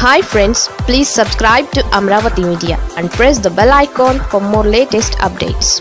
hi friends please subscribe to Amaravati media and press the bell icon for more latest updates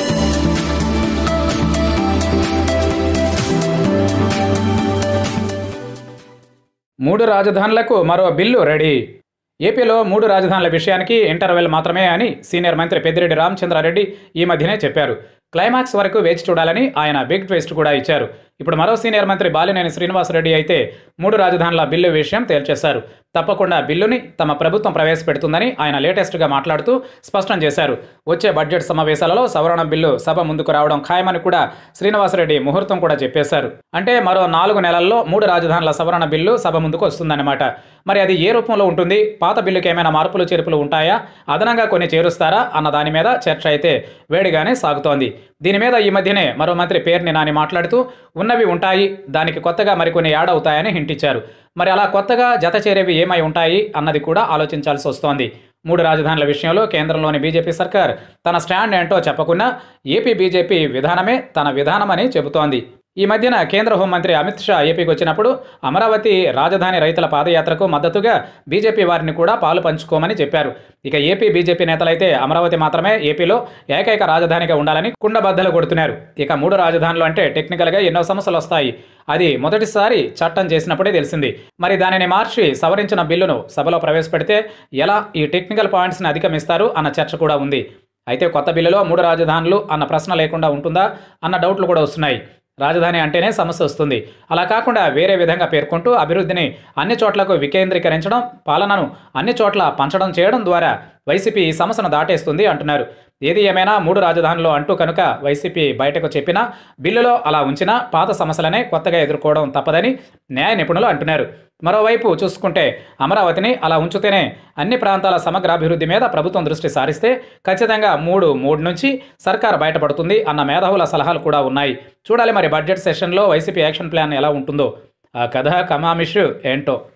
మూడు రాజధానులకు మరో bill ready ఏపీలో మూడు రాజధానుల విషయానికి ఇంటర్వెల్ మాత్రమే అని సీనియర్ మంత్రి పెద్దిరెడ్డి రామచంద్రారెడ్డి ఈ మధ్యనే చెప్పారు క్లైమాక్స్ వరకు వేచి చూడాలని ఆయన బిగ్ ట్విస్ట్ కూడా ఇచ్చారు ఇప్పుడు మరో సీనియర్ మంత్రి బాలినేని శ్రీనివాసరెడ్డి అయితే మూడు రాజధానుల బిల్లు విషయం తేల్చేశారు తప్పకుండా బిల్లుని తమ ప్రభుత్వం ప్రవేశపెడుతుందని ఆయన లేటెస్ట్గా మాట్లాడుతూ స్పష్టం చేశారు వచ్చే బడ్జెట్ సమావేశాలలో సవరణ బిల్లు సభ ముందుకు రావడం ఖాయమని కూడా శ్రీనివాసరెడ్డి ముహూర్తం కూడా చెప్పేశారు అంటే మరో నాలుగు నెలల్లో మూడు రాజధానుల సవరణ బిల్లు సభ ముందుకు వస్తుందన్నమాట మరి అది ఏ రూపంలో ఉంటుంది పాత బిల్లుకి ఏమైనా మార్పులు చేర్పులు ఉంటాయా అదనంగా కొన్ని చేరుస్తారా అన్న దాని మీద చర్చ అయితే వేడిగానే సాగుతోంది దీని మీద ఈ మధ్యనే మరో మంత్రి పేర్ని నాని మాట్లాడుతూ ఉన్నవి ఉంటాయి దానికి కొత్తగా మరికొన్ని యాడ్ అవుతాయని హింట్ ఇచ్చారు మరి అలా కొత్తగా జత చేరేవి ఏమై ఉంటాయి అన్నది కూడా ఆలోచించాల్సి వస్తోంది మూడు రాజధానుల విషయంలో కేంద్రంలోని బీజేపీ సర్కార్ తన స్టాండ్ ఏంటో చెప్పకున్నా ఏపీ బీజేపీ విధానమే తన విధానమని చెబుతోంది ఈ మధ్యన కేంద్ర హోంమంత్రి అమిత్ షా ఏపీకి వచ్చినప్పుడు అమరావతి రాజధాని రైతుల పాదయాత్రకు మద్దతుగా బీజేపీ వారిని కూడా పాలు పంచుకోమని చెప్పారు ఇక ఏపీ బీజేపీ నేతలైతే అమరావతి మాత్రమే ఏపీలో ఏకైక రాజధానిగా ఉండాలని కుండబద్దలు కొడుతున్నారు ఇక మూడు రాజధానులు అంటే టెక్నికల్గా ఎన్నో సమస్యలు వస్తాయి అది మొదటిసారి చట్టం చేసినప్పుడే తెలిసింది మరి దానిని మార్చి సవరించిన బిల్లును సభలో ప్రవేశపెడితే ఎలా ఈ టెక్నికల్ పాయింట్స్ని అధిగమిస్తారు అన్న చర్చ కూడా ఉంది అయితే కొత్త బిల్లులో మూడు రాజధానులు అన్న ప్రశ్న లేకుండా ఉంటుందా అన్న డౌట్లు కూడా వస్తున్నాయి రాజధాని అంటేనే సమస్య వస్తుంది అలా కాకుండా వేరే విధంగా పేర్కొంటూ అభివృద్ధిని అన్ని చోట్లకు వికేంద్రీకరించడం పాలనను అన్ని చోట్ల పంచడం చేయడం ద్వారా వైసీపీ ఈ సమస్యను దాటేస్తుంది అంటున్నారు ఏది ఏమైనా మూడు రాజధానులు అంటూ కనుక వైసీపీ బయటకు చెప్పినా బిల్లులో అలా ఉంచినా పాత సమస్యలనే కొత్తగా ఎదుర్కోవడం తప్పదని న్యాయ నిపుణులు అంటున్నారు మరోవైపు చూసుకుంటే అమరావతిని అలా ఉంచితేనే అన్ని ప్రాంతాల సమగ్ర అభివృద్ధి మీద ప్రభుత్వం దృష్టి సారిస్తే ఖచ్చితంగా మూడు మూడు నుంచి సర్కార్ బయటపడుతుంది అన్న మేధావుల సలహాలు కూడా ఉన్నాయి చూడాలి మరి బడ్జెట్ సెషన్లో వైసీపీ యాక్షన్ ప్లాన్ ఎలా ఉంటుందో ఆ కథ కమామిష్ ఏంటో